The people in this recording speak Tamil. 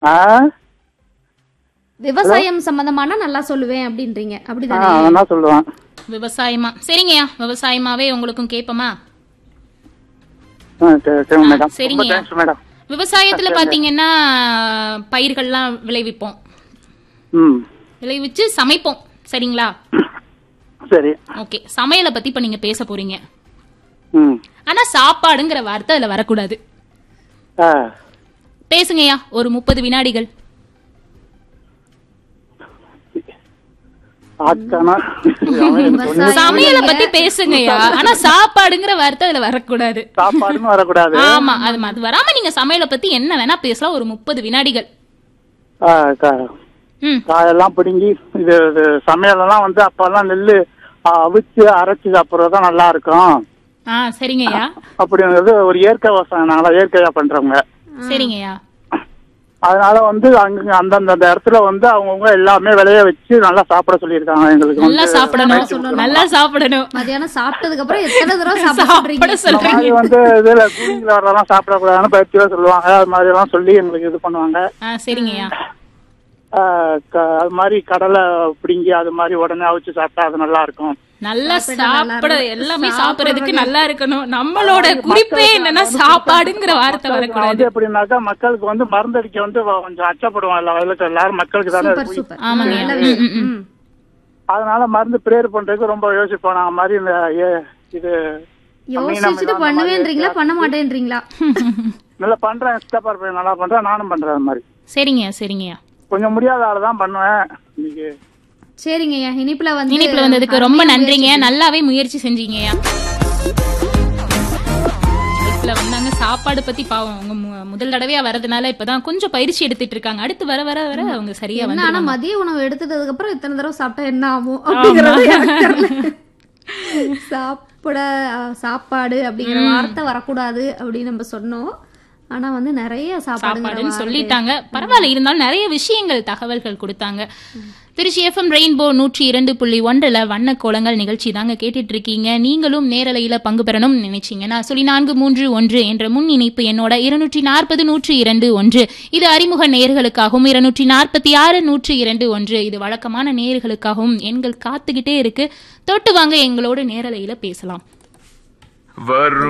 ஆ விவசாயம் சம்பந்தமான நல்லா சொல்லுவேன் அப்படின்றீங்க ஆ அப்படிதானே அதெல்லாம் சொல்லுவேன் விவசாயமா சரிங்கய்யா விவசாயமாவே உங்களுக்கும் கேட்போமா ஆ, சரி சரி மேடம் ரொம்ப சரிங்கய்யா. தேங்க்ஸ் மேடம் விவசாயத்துல பாத்தீங்கன்னா பயிர்கள்லாம் விளைவிப்போம் ம் விளைவிச்சு சமைப்போம் சரிங்களா சரி ஓகே சமையலை பத்தி இப்ப நீங்க பேச போறீங்க ம் ஆனா சாப்பாடுங்கிற வார்த்தை அதுல வரக்கூடாது ஆ பேசுங்கய்யா ஒரு முப்பது வினாடிகள் ஆக்கானா விவசாயம் சமையலை பத்தி பேசுங்கய்யா ஆனா சாப்பாடுங்கிற வார்த்தை அதுல வரக்கூடாது சாப்பாடுன்னு வரக்கூடாது ஆமா அது அது வராம நீங்க சமையலை பத்தி என்ன வேணா பேசலாம் ஒரு முப்பது வினாடிகள் ஆ, கா- ம் காயெல்லாம் பிடுங்கி இது இது சமையலெல்லாம் வந்து அப்பெல்லாம் நெல்லு ஆ, அவிச்சு அரைச்சு சாப்பிட்றது தான் நல்லா இருக்கும் ஆ சரிங்கய்யா அப்படிங்கிறது ஒரு இயற்கை விவசாயம் நாங்களா இயற்கையா பண்றவங்க சரிங்கய்யா அதனால வந்து அங்க அந்தந்த அந்த இடத்துல வந்து அவங்கவுங்க எல்லாமே விளைய வச்சு நல்லா சாப்பிட சொல்லியிருக்காங்க எங்களுக்கு நல்லா வந்து சாப்பிடணும் நல்லா சாப்பிடணும் மதியானம் சாப்பிட்டதுக்கு அப்புறம் எத்தனை தடவை சாப்பிட சாப்பிட சொல்றீங்க இந்த மாதிரி சொல்றீங்க வந்து இதுல கூலிங்ல வரலாம் சாப்பிடக்கூடாதுன்னு பயிற்சியா சொல்லுவாங்க அது மாதிரி எல்லாம் சொல்லி எங்களுக்கு இது பண்ணுவாங்க ஆ சரிங்கய்யா ஆஹ் க- அது மாதிரி கடலை பிடுங்கி அது மாதிரி உடனே அவிச்சு சாப்பிட்டா அது நல்லா இருக்கும் நல்லா சாப்பிட எல்லாமே சாப்பிடுறதுக்கு நல்லா இருக்கணும் நம்மளோட குறிப்பே என்னன்னா சாப்பாடுங்கிற வார்த்தை மக்களுக்கு வரக்கூடாது வந்து எப்படின்னாக்கா மக்களுக்கு வந்து மருந்தடிக்க வந்து கொஞ்சம் அச்சப்படுவோம் எல்லா வயலுக்கு எல்லாரும் மக்களுக்கு தானே சூப்பர் இருக்கும். சூப்பர் ஆமாங்க. நல்ல ம், விஷயம் ம், ம். ம். அதனால மருந்து பிரேயர் பண்றதுக்கு ரொம்ப யோசிப்போம் நாங்க மாதிரி இந்த ஏ- இது யோசிச்சுட்டு பண்ணுவேன்றீங்களா பண்ண மாட்டேன்றீங்களா நல்லா பண்றேன் இஷ்டப்பா நல்லா பண்றேன் நானும் பண்றேன் அது மாதிரி சரிங்கய்யா சரிங்கய்யா கொஞ்சம் முடியாத ஆளு தான் பண்ணுவேன் இன்னைக்கு சரிங்கய்யா இனிப்புல வந்து இனிப்புல வந்ததுக்கு ரொம்ப நன்றிங்க நல்லாவே முயற்சி செஞ்சீங்கய்யா இனிப்புல வந்தாங்க சாப்பாடு பத்தி பாவம் அவங்க மு- முதல் தடவையா வரதுனால இப்பதான் கொஞ்சம் பயிற்சி எடுத்துட்டு இருக்காங்க அடுத்து வர வர வர அவங்க சரியா என்ன வந்து ஆனா மதிய உணவு எடுத்ததுக்கு அப்புறம் இத்தனை தடவை சாப்பிட்டா என்ன ஆகும் அப்படிங்கறது எனக்கு தெரியல சாப்பிட அஹ், சாப்பாடு அப்படிங்கிற வார்த்தை வரக்கூடாது அப்படின்னு நம்ம சொன்னோம் ஆனா வந்து நிறைய சாப்பாடுங்கிற சாப்பாடுன்னு வார்த்தை- சொல்லிட்டாங்க பரவாயில்ல இருந்தாலும் நிறைய விஷயங்கள் தகவல்கள் கொடுத்தாங்க திருச்சி எஃப்எம் ரெயின்போ நூற்றி இரண்டு புள்ளி ஒன்றுல வண்ண கோலங்கள் நிகழ்ச்சி தாங்க கேட்டுட்டு இருக்கீங்க நீங்களும் நேரலையில பங்கு பெறணும்னு நினைச்சீங்கன்னா சொல்லி நான்கு மூன்று ஒன்று என்ற முன் இணைப்பு என்னோட இருநூற்றி நாற்பது நூற்றி இரண்டு ஒன்று இது அறிமுக நேர்களுக்காகவும் இருநூற்றி நாற்பத்தி ஆறு நூற்றி இரண்டு ஒன்று இது வழக்கமான நேர்களுக்காகவும் எண்கள் காத்துக்கிட்டே இருக்கு தொட்டு வாங்க எங்களோட நேரலையில பேசலாம் வரும்